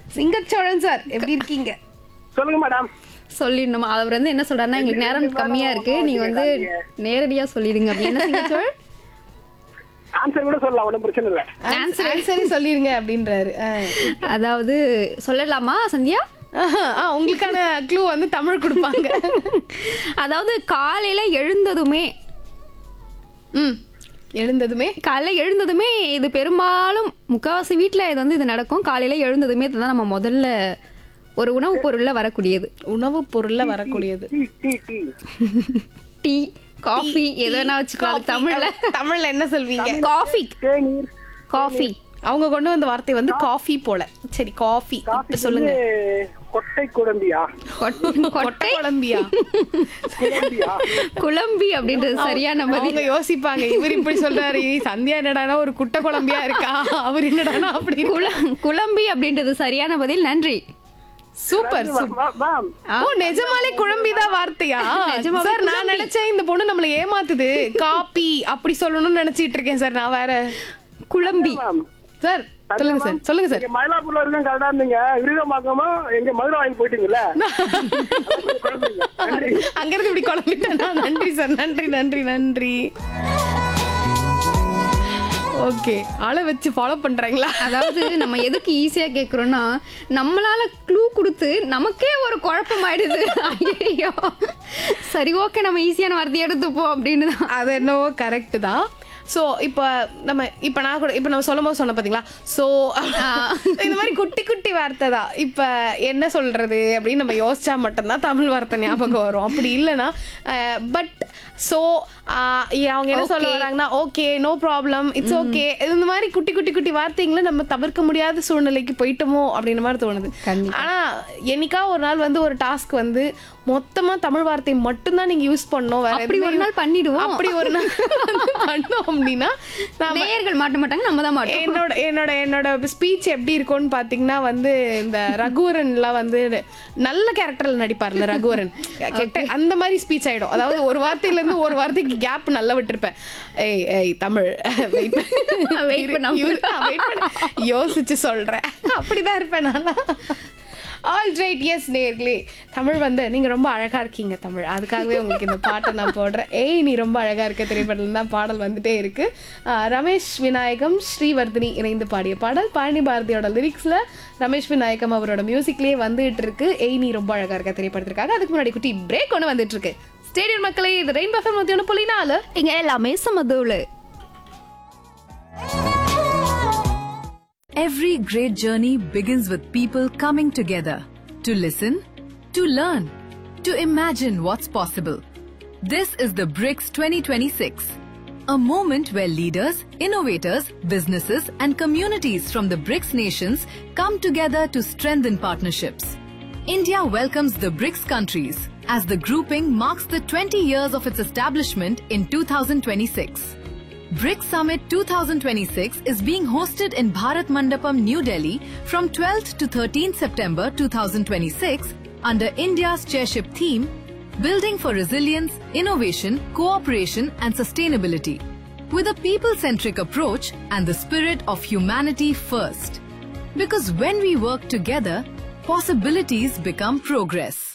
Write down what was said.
Singacholan sir எப்படி இருக்கீங்க சொல்லுங்க மேடம் சொல்லிடணுமா அவர் வந்து என்ன சொல்றாருன்னா எங்களுக்கு நேரம் கம்மியா இருக்கு நீங்க வந்து நேரடியா சொல்லிடுங்க அப்படின்னு சிங்கச்சோழ் ஆன்சர் கூட சொல்லலாம் ஒன்றும் பிரச்சனை இல்லை ஆன்சரே சொல்லிருங்க அப்படின்றாரு ஆ. அதாவது சொல்லலாமா சந்தியா ஆஹா, ஆ, உங்களுக்கான க்ளூ வந்து தமிழ் கொடுப்பாங்க அதாவது காலையில எழுந்ததுமே ம் எழுந்ததுமே காலையில எழுந்ததுமே இது பெரும்பாலும் முக்காவாசி வீட்ல இது வந்து இது நடக்கும் காலையில எழுந்ததுமே இதுதான் நம்ம முதல்ல ஒரு உணவுப் பொருள்ல வரக்கூடியது உணவுப் பொருள்ல வரக்கூடியது tea tea tea tea coffee எதனா வச்சுக்கலாம் தமிழ்ல தமிழ்ல என்ன சொல்வீங்க காஃபி தேநீர் காஃபி அவங்க கொண்டு வந்த வார்த்தை வந்து காஃபி போல சரி காஃபி காஃபி சொல்லுங்க கொட்டை குழம்பியா கொட்டை குழம்பியா குழம்பியா குழம்பி அப்படின்றது சரியான பதில் அவங்க யோசிப்பாங்க இவர் இப்படி சொல்றாரு "ஏய், சந்தியா என்னடானா ஒரு குட்டை குழம்பியா இருக்கா அவர் என்னடானா அப்படி குள- குழம்பி அப்படின்றது சரியான பதில் நன்றி சூப்பர் சூப்பர் மேம் ஓ நிஜமாலே குழம்பிதான் வார்த்தையா நிஜமாவே சார் நான் நினைச்சேன் இந்த பொண்ணு நம்மள ஏமாத்துது காப்பி அப்படி சொல்லணும்னு நினைச்சிட்டு இருக்கேன் சார் நான் வேற குழம்பி மேம் சார் சொல்லுங்க சார் சொல்லுங்க சார் நீங்க மயிலாப்பூர்ல இருக்கும் கரெக்டா இருந்தீங்க விருகமாக்கமா எங்க மதுரை வாங்கி போயிட்டீங்கல்ல நன்றி அங்க இருந்து இப்படி குழம்பிட்டேனா நன்றி சார் நன்றி நன்றி நன்றி ஓகே ஆளை வச்சு ஃபாலோ பண்றாங்களா அதாவது நம்ம எதுக்கு ஈஸியா கேக்குறோம்னா நம்மளால க்ளூ கொடுத்து நமக்கே ஒரு குழப்பம் ஆயிடுது ஐயோ சரி ஓகே நம்ம ஈஸியான வார்த்தையை எடுத்துப்போம் அப்படின்னு தான் அது என்னவோ கரெக்ட் தான் ஸோ இப்போ நம்ம இப்போ நான் கூட இப்போ நம்ம சொல்லும் போது சொன்ன பார்த்தீங்களா ஸோ இந்த மாதிரி குட்டி குட்டி வார்த்தை தான் இப்போ என்ன சொல்றது அப்படின்னு நம்ம யோசிச்சா மட்டும்தான் தமிழ் வார்த்தை ஞாபகம் வரும் அப்படி இல்லைன்னா பட் ஸோ அவங்க என்ன சொல்ல Okay. வராங்கன்னா okay no problem it's okay இந்த மாதிரி குட்டி குட்டி குட்டி வார்த்தைங்களை நம்ம தவிர்க்க முடியாத சூழ்நிலைக்கு போயிட்டோமோ அப்படின்ற மாதிரி தோணுது கண்டிப்பா. ஆனா என்னைக்கா ஒரு நாள் வந்து ஒரு டாஸ்க் வந்து மொத்தமா தமிழ் வார்த்தை மட்டும்தான் நீங்க யூஸ் பண்ணணும் வேற அப்படி எதுவுமே ஒரு நாள் பண்ணிடுவோம். அப்படி ஒரு நாள் வந்து பண்ணோம் அப்படின்னா நாம நேயர்கள் மாட்ட மாட்டாங்க நம்ம தான் மாட்டோம் என்னோட என்னோட என்னோட ஸ்பீச் எப்படி இருக்கும்னு பாத்தீங்கன்னா வந்து இந்த ரகுவரன்லாம் வந்து நல்ல கேரக்டர்ல நடிப்பார்ல ரகுவரன் கெட்ட அந்த மாதிரி ஸ்பீச் ஆயிடும் அதாவது ஒரு வார்த்தையில இருந்து ஒரு வார்த்தைக்கு கேப் நல்லா விட்டுருப்பேன் ஏய் ஏய் தமிழ் வெயிட் Wait பண்ண யோசிச்சு சொல்றேன் அப்படிதான் இருப்பேன் நான் ஆல் ரைட் எஸ் நேர்களே தமிழ் வந்து நீங்க ரொம்ப அழகா இருக்கீங்க தமிழ் அதுக்காகவே உங்களுக்கு இந்த பாட்டை நான் போடுறேன் ஏய் நீ ரொம்ப அழகா இருக்க திரைப்படத்துல தான் பாடல் வந்துட்டே இருக்கு ஆஹ் ரமேஷ் விநாயகம் ஸ்ரீவர்தினி இணைந்து பாடிய பாடல் பழனி பாரதியோட லிரிக்ஸ்ல ரமேஷ் விநாயகம் அவரோட மியூசிக்லயே வந்துட்டு இருக்கு ஏய் நீ ரொம்ப அழகா இருக்க திரைப்படத்திற்காக அதுக்கு முன்னாடி குட்டி பிரேக் ஒன்று வந்துட்டு இருக்கு ஸ்டேடியம் மக்களே இது ரெயின் பஃபர் நூத்தி ஒன்று புள்ளி நாலு இங்க எல்லாமே சமதூளு Every great journey begins with people coming together to listen, to learn, to imagine what's possible. This is the BRICS 2026, a moment where leaders, innovators, businesses, and communities from the BRICS nations come together to strengthen partnerships. India welcomes the BRICS countries as the grouping marks the 20 years of its establishment in 2026. BRICS Summit 2026 is being hosted in Bharat Mandapam, New Delhi from 12th to 13th September 2026 under India's chairship theme Building for Resilience, Innovation, Cooperation and Sustainability with a people-centric approach and the spirit of humanity first. Because when we work together, possibilities become progress.